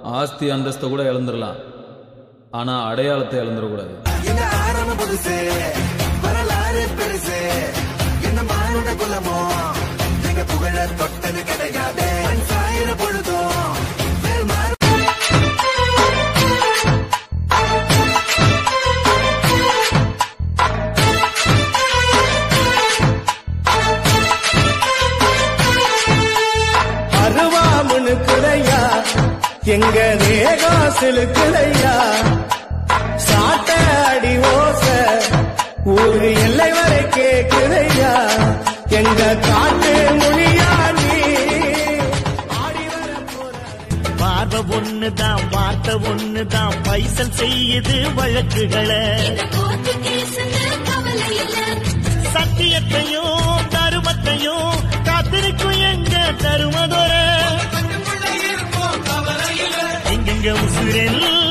ஆஸ்தி அந்தஸ்தை கூட இழந்துடலாம் ஆனா அடையாளத்தை இழந்துடக்கூடாது எங்க ஆரம்ப புதுசு வரலாறு பெருசு என்ன மானுட குலமோ எங்க புகழ தொட்டது கிடையாது மண் சாயிர பொழுதும் மேல் மாறு அருவாமனு குறையா எங்க தேகம் செலுக்குதையா சாட்ட அடி ஓச ஊரு எல்லை வரை கேக்குதையா எங்க காட்டு மொழியா நீ ஆடி வர போற பார்வை ஒண்ணுதான் வார்த்தை ஒண்ணுதான் பைசல் செய்யுது வழக்குகளை சத்தியத்தையும் தருமத்தையும் காத்திருக்கும் எங்க தருமதொர எங்கெங்க உசுரெல்லாம்